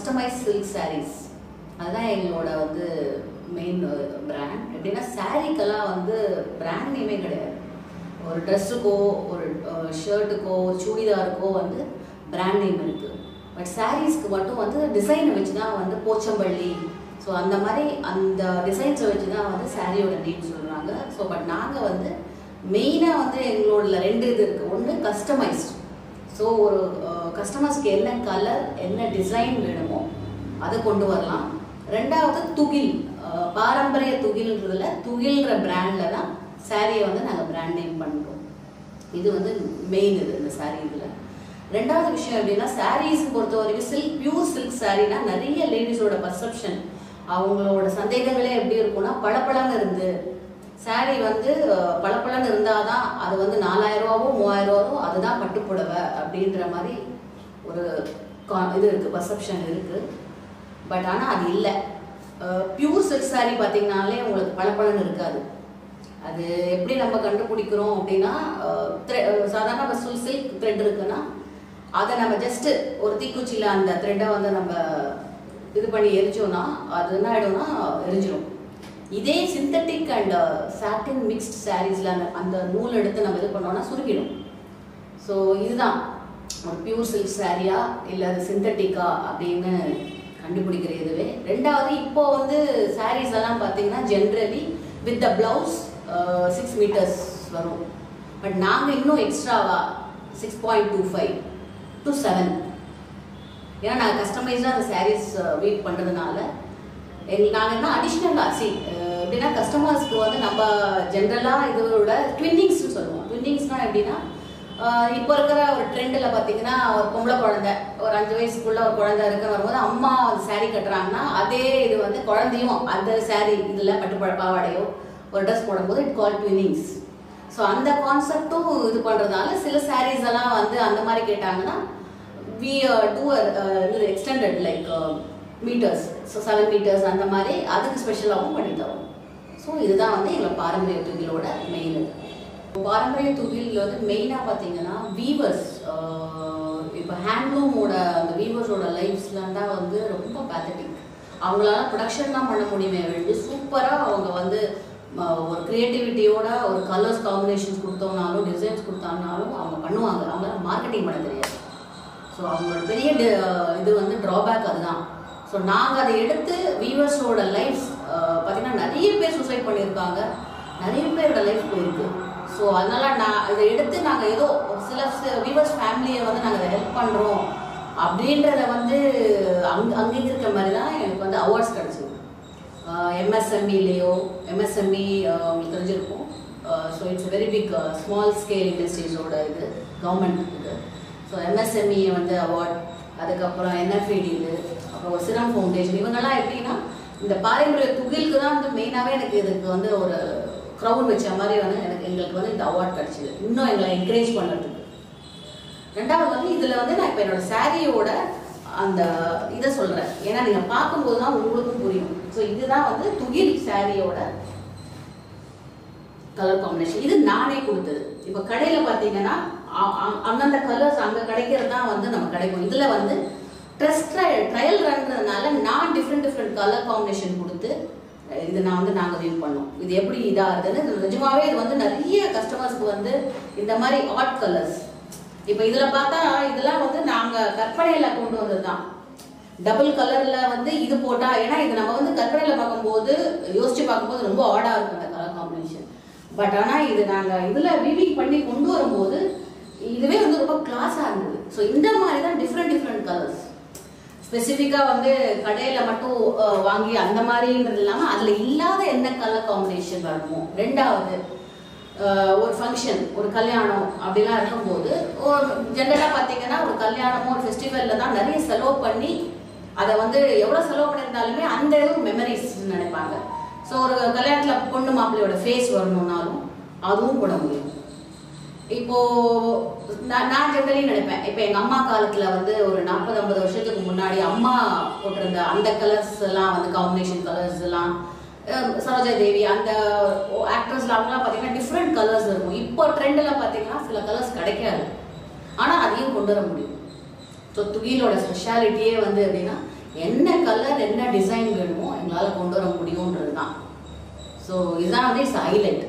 customise silk sarees அதுதான் எங்களோட வந்து மெயின் பிராண்ட் எப்படின்னா சாரீக்கெல்லாம் வந்து பிராண்ட் நேமே கிடையாது ஒரு ட்ரெஸ்ஸுக்கோ ஒரு ஷர்ட்டுக்கோ ஒரு சுடிதாருக்கோ வந்து பிராண்ட் நேம் இருக்குது பட் சாரீஸ்க்கு மட்டும் வந்து டிசைனை வச்சு தான் வந்து போச்சம்பள்ளி ஸோ அந்த மாதிரி அந்த டிசைன்ஸை வச்சு தான் வந்து சாரியோட நேம் சொல்கிறாங்க ஸோ பட் நாங்கள் வந்து மெயினாக வந்து எங்களோட ரெண்டு இது இருக்குது ஒன்று கஸ்டமைஸ்ட் ஸோ ஒரு கஸ்டமர்ஸ்க்கு என்ன கலர் என்ன டிசைன் வேணுமோ அதை கொண்டு வரலாம் ரெண்டாவது துகில் அஹ், பாரம்பரிய துகில்ன்றதுல துகில்ன்ற பிராண்டில் தான் சாரியை வந்து நாங்கள் பிராண்ட் நேம் பண்ணுறோம் இது வந்து மெயின் இது இந்த சாரீ இதில் ரெண்டாவது விஷயம் எப்படின்னா சாரீஸ் பொறுத்த வரைக்கும் சில்க் பியூர் சில்க் சாரீனா நிறைய லேடிஸோட பர்செப்ஷன் அவங்களோட சந்தேகங்களே எப்படி இருக்கும்னா பளபளன்னு இருந்து சாரீ வந்து அஹ், பளபளன்னு இருந்தால் தான் அது வந்து நாலாயிரம் ரூபாவோ மூவாயிரம் ரூபாவோ அதுதான் பட்டுப்புடவை அப்படின்ற மாதிரி ஒரு கா- இது இருக்குது பர்செப்ஷன் இருக்குது பட் ஆனால் அது இல்லை பியூர் சில்க் சாரீ பார்த்தீங்கனாலே உங்களுக்கு பளபளன்னு இருக்காது அது எப்படி நம்ம கண்டுபிடிக்கிறோம் அப்படின்னா அஹ், thre- அஹ், சாதாரண ஃபுல் சில்க் த்ரெட் இருக்குன்னா அதை நம்ம ஜஸ்ட் ஒரு தீக்குச்சியில் அந்த த்ரெட்டை வந்து நம்ம இது பண்ணி எரிச்சோம்னா அது என்ன ஆகிடும்னா எரிஞ்சிடும் இதே சிந்தட்டிக் அண்ட் சாட்டின் மிக்ஸ்ட் சாரீஸில் அந்த அந்த நூல் எடுத்து நம்ம இது பண்ணோம்னா சுருங்கிடும் ஸோ இதுதான் ஒரு பியூர் சில்க் சாரியா இல்லை அது சிந்தட்டிக்கா அப்படின்னு கண்டுபிடிக்கிற இதுவே ரெண்டாவது இப்போ வந்து sarees எல்லாம் பார்த்தீங்கன்னா generally with the blouse six meters வரும் பட் நாங்கள் இன்னும் எக்ஸ்ட்ராவா six point two five to seven ஏன்னா நாங்கள் கஸ்டமைஸாக அந்த சாரீஸ் வீட் பண்ணுறதுனால எங்கள் நாங்கள் என்ன அடிஷ்னலாக சி எப்படின்னா கஸ்டமர்ஸ்க்கு வந்து நம்ம ஜென்ரலாக இதோட ட்வின்னிங்ஸ்னு சொல்லுவோம் ட்வின்னிங்ஸ்னால் எப்படின்னா அஹ் இப்போ இருக்கிற ஒரு ட்ரெண்டில் பார்த்தீங்கன்னா ஒரு பொம்பளை குழந்தை ஒரு அஞ்சு வயசுக்குள்ள ஒரு குழந்தை இருக்க வரும்போது அம்மா வந்து saree கட்டுறாங்கன்னா அதே இது வந்து குழந்தையும் அந்த saree இதில் பட்டுப்பழ பாவாடையோ ஒரு ட்ரெஸ் போடும்போது இட் கால் ட்வின்னிங்ஸ் ஸோ அந்த கான்செப்டும் இது பண்ணுறதுனால சில sarees எல்லாம் வந்து அந்த மாதிரி கேட்டாங்கன்னா வி டூ இது extended like meters so seven meters அந்த மாதிரி அதுக்கு ஸ்பெஷலாகவும் பண்ணி தரோம் ஸோ இதுதான் வந்து எங்களை பாரம்பரிய துகிலோட மெயின் பாரம்பரிய துகில் வந்து மெயினாக பார்த்தீங்கன்னா வீவர்ஸ் இப்போ ஹேண்ட்லூமோட அந்த வீவர்ஸோட லைஃப்ஸ்லாம் தான் வந்து ரொம்ப பேத்தட்டிக் அவங்களால ப்ரொடக்ஷன் தான் பண்ண முடியுமே வேண்டி சூப்பராக அவங்க வந்து ம, ஒரு க்ரியேட்டிவிட்டியோட ஒரு கலர்ஸ் காம்பினேஷன்ஸ் கொடுத்தோம்னாலும் டிசைன்ஸ் கொடுத்தாங்கனாலும் அவங்க பண்ணுவாங்க அவங்களால மார்க்கெட்டிங் பண்ண தெரியாது ஸோ அவங்களோட பெரிய டி- இது வந்து ட்ராபேக் அதுதான் ஸோ நாங்கள் அதை எடுத்து வீவர்ஸோட லைஃப் பார்த்தீங்கன்னா நிறைய பேர் சூசைட் பண்ணியிருக்காங்க நிறைய பேரோட லைஃப் போயிருக்கு ஸோ அதனால நான் இதை எடுத்து நாங்கள் ஏதோ ஒரு சில வீவர்ஸ் ஃபேமிலியை வந்து நாங்கள் அதை ஹெல்ப் பண்ணுறோம் அப்படின்றத வந்து அங் அங்கீகரிக்கிற மாதிரி தான் எனக்கு வந்து அவார்ட்ஸ் கிடச்சிது எம்எஸ்எம்இலேயோ எம்எஸ்எம்இ உங்களுக்கு தெரிஞ்சிருக்கும் so it's very big small scale இண்டஸ்ட்ரீஸோட இது கவர்மெண்ட் இது ஸோ எம்எஸ்எம்இ வந்து அவார்ட் அதுக்கப்புறம் என்எஃப்இடி இது அப்புறம் ஒரு சிரம் ஃபவுண்டேஷன் இவங்கெல்லாம் எப்படின்னா இந்த பாரம்பரிய துகிலுக்கு தான் வந்து மெயினாகவே எனக்கு இதுக்கு வந்து ஒரு க்ரௌன் வச்ச மாதிரி வந்து எனக்கு எங்களுக்கு வந்து இந்த அவார்ட் கிடச்சிது இன்னும் எங்களை என்கரேஜ் பண்ணுறதுக்கு ரெண்டாவது வந்து இதில் வந்து நான் இப்போ என்னோட சாரியோட அந்த இதை சொல்கிறேன் ஏன்னா நீங்கள் பார்க்கும்போது தான் உங்களுக்கும் புரியும் ஸோ இதுதான் வந்து துகில் சாரியோட கலர் காம்பினேஷன் இது நானே கொடுத்தது இப்போ கடையில் பார்த்தீங்கன்னா அ- அ- அந்தந்த கலர்ஸ் அங்கே கிடைக்கிறது தான் வந்து நம்ம கிடைக்கும் இதில் வந்து ட்ரெஸ் ட்ரையல் ட்ரையல் ரன்றதுனால நான் டிஃப்ரெண்ட் டிஃப்ரெண்ட் கலர் காம்பினேஷன் கொடுத்து அஹ் இது நான் வந்து நாங்கள் வியூ பண்ணோம் இது எப்படி இதாகுதுன்னு இது நிஜமாவே இது வந்து நிறைய கஸ்டமர்ஸ்க்கு வந்து இந்த மாதிரி ஆர்ட் கலர்ஸ் இப்போ இதில் பார்த்தா இதெல்லாம் வந்து நாங்கள் கற்பனையில் கொண்டு வந்தது தான் டபுள் கலரில் வந்து இது போட்டால் ஏன்னா இது நம்ம வந்து கற்பனையில் பார்க்கும்போது யோசிச்சு பார்க்கும்போது ரொம்ப ஆடாக இருக்கும் அந்த கலர் காம்பினேஷன் பட் ஆனால் இது நாங்கள் இதில் வீவிங் பண்ணி கொண்டு வரும்போது இதுவே வந்து ரொம்ப கிளாஸாக இருந்தது ஸோ இந்த மாதிரி தான் டிஃப்ரெண்ட் டிஃப்ரெண்ட் கலர்ஸ் ஸ்பெசிஃபிக்காக வந்து கடையில் மட்டும் அஹ், வாங்கி அந்த மாதிரின்றது இல்லாமல் அதில் இல்லாத என்ன கலர் காம்பினேஷன் வரணுமோ ரெண்டாவது அஹ், ஒரு ஃபங்க்ஷன் ஒரு கல்யாணம் அப்படிலாம் இருக்கும்போது ஒரு ஜென்ரலாக பார்த்தீங்கன்னா ஒரு கல்யாணமோ ஒரு ஃபெஸ்டிவலில் தான் நிறைய செலவு பண்ணி அதை வந்து எவ்வளோ செலவு பண்ணியிருந்தாலுமே அந்த இது மெமரிஸ் நினைப்பாங்க ஸோ ஒரு கல்யாணத்தில் பொண்ணு மாப்பிள்ளையோட ஃபேஸ் வரணும்னாலும் அதுவும் போட முடியும் இப்போ நான் நான் ஜென்ரலி நினைப்பேன் இப்போ எங்க அம்மா காலத்துல வந்து ஒரு நாற்பது ஐம்பது வருஷத்துக்கு முன்னாடி அம்மா போட்டிருந்த அந்த கலர்ஸ் எல்லாம் வந்து காம்பினேஷன் கலர்ஸ் எல்லாம் அஹ் சரோஜா தேவி அந்த ஆக்ட்ரஸ்ல அவங்கலாம் பார்த்தீங்கன்னா டிஃப்ரெண்ட் கலர்ஸ் இருக்கும் இப்போ ட்ரெண்டில் பார்த்தீங்கன்னா சில கலர்ஸ் கிடைக்காது ஆனால் அதையும் கொண்டு வர முடியும் ஸோ துகிலோட ஸ்பெஷாலிட்டியே வந்து எப்படின்னா என்ன கலர் என்ன டிசைன் வேணுமோ எங்களால் கொண்டு வர முடியுன்றது தான் ஸோ இதுதான் வந்து இட்ஸ் ஹைலைட்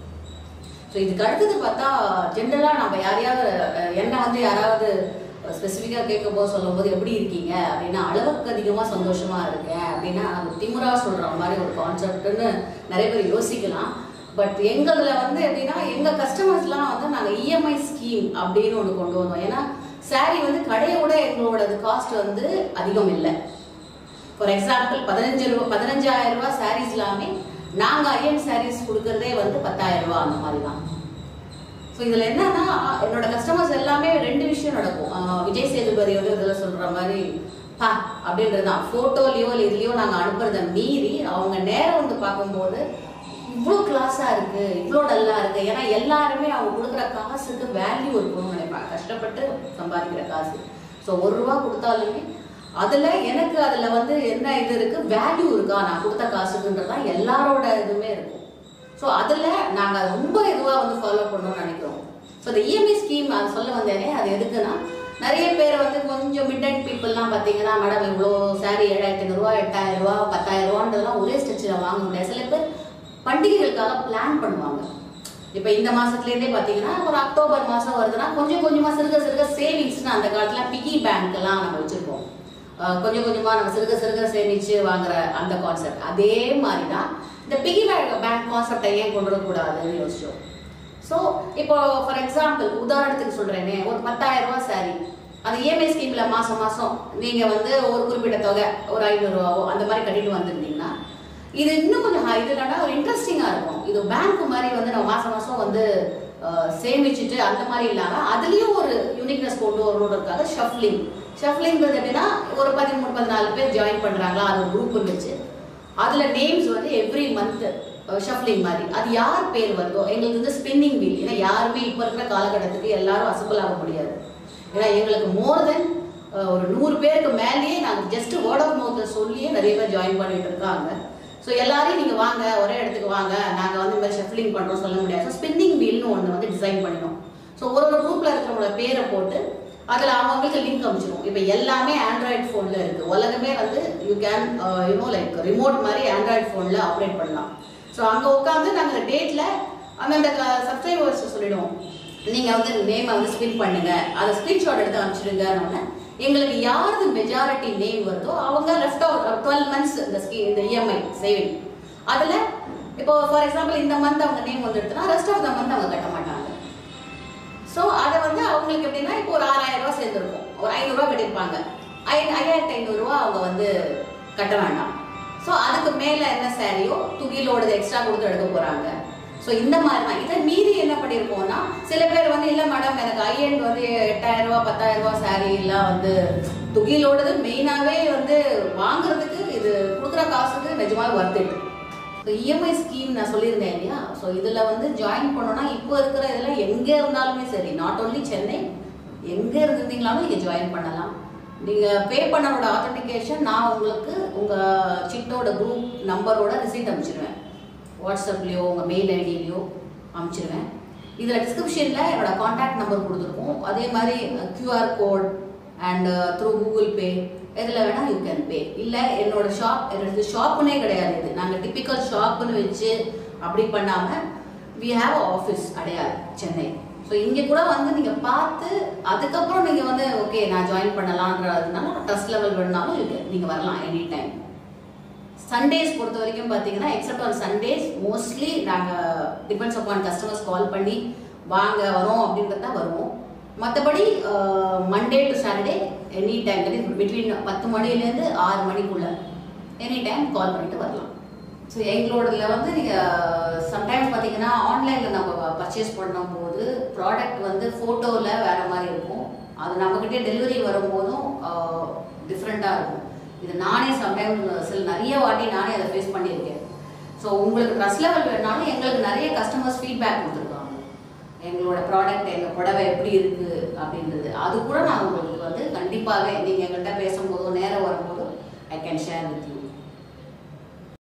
ஸோ இதுக்கு அடுத்தது பார்த்தா ஜென்ரலாக நம்ம யாரையாவது அஹ், என்ன வந்து யாராவது ஸ்பெசிஃபிக்காக கேட்கும்போது சொல்லும்போது எப்படி இருக்கீங்க அப்படின்னா அளவுக்கு அதிகமாக சந்தோஷமாக இருக்கேன் அப்படின்னா அது திமுறா சொல்கிற மாதிரி ஒரு கான்செப்ட்னு நிறைய பேர் யோசிக்கலாம் பட் எங்களில் வந்து எப்படின்னா எங்கள் கஸ்டமர்ஸ்லாம் வந்து நாங்கள் இஎம்ஐ ஸ்கீம் அப்படின்னு ஒன்று கொண்டு வந்தோம் ஏன்னா saree வந்து கடையை விட எங்களோடது காஸ்ட் வந்து அதிகம் இல்லை ஃபார் எக்ஸாம்பிள் பதினஞ்சு ரூபா பதினஞ்சாயிரம் ரூபாய் சாரீஸ் எல்லாமே நாங்கள் ஐஎன் சாரீஸ் கொடுக்கறதே வந்து பத்தாயிரம் ரூபாய் அந்த மாதிரி தான் ஸோ இதில் என்னன்னா என்னோட கஸ்டமர்ஸ் எல்லாமே ரெண்டு விஷயம் நடக்கும் ஆஹ் விஜய் சேதுபதி வந்து இதில் சொல்கிற மாதிரி பா அப்படின்றது தான் ஃபோட்டோலையோ இல்லை இதுலையோ நாங்கள் அனுப்புறத மீறி அவங்க நேரம் வந்து பார்க்கும்போது இவ்வளோ கிளாஸாக இருக்குது இவ்வளோ டல்லாக இருக்குது ஏன்னா எல்லாருமே அவங்க கொடுக்குற காசுக்கு வேல்யூ இருக்கணும்னு நினைப்பாங்க கஷ்டப்பட்டு சம்பாதிக்கிற காசு ஸோ ஒரு ரூபா கொடுத்தாலுமே அதில் எனக்கு அதில் வந்து என்ன இது இருக்குது வேல்யூ இருக்கா நான் கொடுத்த காசுக்குன்றது தான் எல்லாரோட இதுவுமே இருக்கும் ஸோ அதில் நாங்கள் ரொம்ப இதுவாக வந்து ஃபாலோ பண்ணணும்னு நினைக்கிறோம் ஸோ இந்த இஎம்ஐ ஸ்கீம் அது சொல்ல வந்தேனே அது எதுக்குன்னா நிறைய பேர் வந்து கொஞ்சம் மிட் அண்ட் பீப்புளெலாம் பார்த்தீங்கன்னா மேடம் இவ்வளோ சாரி ஏழாயிரத்தி ஐநூறுரூவா எட்டாயிரம் ரூபா பத்தாயிரம் ரூபான்றதெல்லாம் ஒரே ஸ்ட்ரெச்சில் வாங்க முடியாது சில பேர் பண்டிகைகளுக்காக பிளான் பண்ணுவாங்க இப்போ இந்த மாசத்துலேருந்தே பார்த்தீங்கன்னா ஒரு அக்டோபர் மாதம் வருதுன்னா கொஞ்சம் கொஞ்சமாக சிறுக சிறுக சேவிங்ஸ்னு அந்த காலத்தில் பிகி பேங்க்லாம் நம்ம வச்சுருப்போம் அஹ் கொஞ்சம் கொஞ்சமாக நம்ம சிறுக சிறுக சேமிச்சு வாங்குற அந்த கான்செப்ட் அதே மாதிரி தான் இந்த பிகி பேங்க் பேங்க் கான்செப்டை ஏன் கொண்டு வரக்கூடாதுன்னு யோசிச்சோம் ஸோ இப்போ ஃபார் எக்ஸாம்பிள் உதாரணத்துக்கு சொல்கிறேனே ஒரு பத்தாயிரம் ரூபாய் சாரி அது இஎம்ஐ ஸ்கீமில் மாதம் மாதம் நீங்கள் வந்து ஒரு குறிப்பிட்ட தொகை ஒரு ஐநூறுரூவாவோ அந்த மாதிரி கட்டிட்டு வந்திருந்தீங்கன்னா இது இன்னும் கொஞ்சம் ஹை- இது என்னன்னா ஒரு இன்ட்ரெஸ்டிங்காக இருக்கும் இது பேங்க் மாதிரி வந்து நம்ம மாதம் மாதம் வந்து அஹ், சேமிச்சுட்டு அந்த மாதிரி இல்லாமல் அதுலேயும் ஒரு யூனிக்னஸ் கொண்டு வரணுன்றதுக்காக ஷஃப்லிங் ஷஃப்லிங்கிறது எப்படின்னா ஒரு பதிமூணு பதினாலு பேர் ஜாயின் பண்ணுறாங்களா அது ஒரு குரூப் இருந்துச்சு அதில் நேம்ஸ் வந்து எவ்ரி மந்த் ஷஃப்லிங் மாதிரி அது யார் பேர் வருதோ எங்களுக்கு வந்து ஸ்பின்னிங் வீல் ஏன்னா யாருமே இப்போ இருக்கிற காலகட்டத்துக்கு எல்லாரும் அசம்பிள் ஆக முடியாது ஏன்னா எங்களுக்கு மோர் தென் ஒரு நூறு பேருக்கு மேலேயே நாங்கள் ஜஸ்ட் வேர்ட் ஆஃப் மவுத்தை சொல்லியே நிறைய பேர் ஜாயின் பண்ணிட்டு இருக்காங்க ஸோ எல்லாரையும் நீங்கள் வாங்க ஒரே இடத்துக்கு வாங்க நாங்கள் வந்து இந்த மாதிரி ஷஃப்லிங் பண்ணுறோம் சொல்ல முடியாது ஸோ ஸ்பின்னிங் வீல்னு ஒன்று வந்து டிசைன் பண்ணினோம் ஸோ ஒரு ஒரு குரூப்பில் இருக்கிறவங்களோட பேரை போட்டு அதில் அவங்களுக்கு லிங்க் அமைச்சிடும் இப்போ எல்லாமே ஆண்ட்ராய்டு ஃபோனில் இருக்குது உலகமே வந்து you can you know like remote மாதிரி ஆண்ட்ராய்டு ஃபோனில் ஆப்ரேட் பண்ணலாம் ஸோ அங்கே உட்காந்து நாங்கள் டேட்டில் அந்தந்த சப்ஸ்கிரைபர்ஸ் சொல்லிடுவோம் நீங்கள் வந்து நேமை வந்து ஸ்பின் பண்ணுங்க அதை ஸ்க்ரீன்ஷாட் எடுத்து அனுப்பிச்சிடுங்கன்னு எங்களுக்கு யாரது மெஜாரிட்டி நேம் வருதோ அவங்க லெஃப்ட் அவுட் டுவெல் மந்த்ஸ் இந்த ஸ்கீ இந்த இஎம்ஐ சேவிங் அதில் இப்போ ஃபார் எக்ஸாம்பிள் இந்த மந்த் அவங்க நேம் வந்துடுதுன்னா ரெஸ்ட் ஆஃப் த மந்த் அவங்க கட்ட மாட்டாங்க ஸோ அதை வந்து அவங்களுக்கு எப்படின்னா இப்போ ஒரு ஆறாயிரம் ரூபாய் சேர்ந்துருக்கும் ஒரு ஐநூறுரூவா கட்டியிருப்பாங்க ஐ ஐயாயிரத்தி ஐநூறுரூவா அவங்க வந்து கட்ட வேண்டாம் ஸோ அதுக்கு மேலே என்ன சாரியோ துகிலோடது எக்ஸ்ட்ரா கொடுத்து எடுக்க போகிறாங்க ஸோ இந்த மாதிரி தான் இதை மீறி என்ன பண்ணியிருக்கோம்னா சில பேர் வந்து இல்லை மேடம் எனக்கு ஐஎண்ட் வந்து எட்டாயிரம் ரூபா பத்தாயிரம் ரூபா சாரீ எல்லாம் வந்து துகிலோடது மெயினாகவே வந்து வாங்குறதுக்கு இது கொடுக்குற காசுக்கு நிஜமாக வர்த்துட்டு ஸோ இஎம்ஐ ஸ்கீம் நான் சொல்லியிருந்தேன் இல்லையா ஸோ இதில் வந்து ஜாயின் பண்ணோன்னா இப்போ இருக்கிற இதில் எங்கே இருந்தாலுமே சரி நாட் only சென்னை எங்கே இருந்திருந்தீங்களாலும் நீங்கள் ஜாயின் பண்ணலாம் நீங்கள் பே பண்ணனோட ஆத்தென்டிகேஷன் நான் உங்களுக்கு உங்கள் சிட்டோட குரூப் நம்பரோட ரிசீட் அனுப்பிச்சிடுவேன் வாட்ஸ்அப்லேயோ உங்கள் மெயில் ஐடியிலையோ அனுப்பிச்சிடுவேன் இதில் டிஸ்கிரிப்ஷனில் என்னோட காண்டாக்ட் நம்பர் கொடுத்துருக்கோம் அதே மாதிரி QR code and through Google Pay எதில் வேணால் யூ கேன் பே இல்லை என்னோட ஷாப் என்னோட ஷாப்புனே கிடையாது இது நாங்கள் டிப்பிக்கல் ஷாப்புன்னு வச்சு அப்படி பண்ணாமல் we have office Adyar Chennai so இங்கே கூட வந்து நீங்கள் பார்த்து அதுக்கப்புறம் நீங்கள் வந்து ஓகே நான் ஜாயின் பண்ணலான்றதுனால ட்ரஸ்ட் லெவல் வேணுனாலும் நீங்கள் வரலாம் எனி டைம் சண்டேஸ் பொறுத்த வரைக்கும் பார்த்தீங்கன்னா எக்ஸப்ட் ஆன் சண்டேஸ் மோஸ்ட்லி நாங்கள் டிபெண்ட்ஸ் அப்பான் கஸ்டமர்ஸ் கால் பண்ணி வாங்க வரோம் அப்படின்றது தான் வருவோம் மற்றபடி Monday to Saturday any time that is between பத்து மணிலேருந்து ஆறு மணிக்குள்ள எனி டைம் கால் பண்ணிட்டு வரலாம் ஸோ எங்களோடதுல வந்து நீங்கள் சம்டைம்ஸ் பார்த்தீங்கன்னா ஆன்லைனில் நம்ம பர்ச்சேஸ் பண்ணும்போது ப்ராடக்ட் வந்து ஃபோட்டோவில் வேறு மாதிரி இருக்கும் அது நம்மக்கிட்டே டெலிவரி வரும்போதும் டிஃப்ரெண்ட்டாக இருக்கும் இது நானே சம்டைம் சில நிறைய வாட்டி நானே அதை ஃபேஸ் பண்ணியிருக்கேன் ஸோ உங்களுக்கு ட்ரஸ்ட் லெவல் வேணாலும் எங்களுக்கு நிறைய கஸ்டமர்ஸ் ஃபீட்பேக் கொடுத்துருக்காங்க எங்களோட ப்ராடக்ட் எங்கள் புடவை எப்படி இருக்குது அப்படின்றது அது கூட நான் உங்களுக்கு வந்து கண்டிப்பாகவே நீங்கள் எங்கள்கிட்ட பேசும்போதோ நேரம் வரும்போதோ I can share with you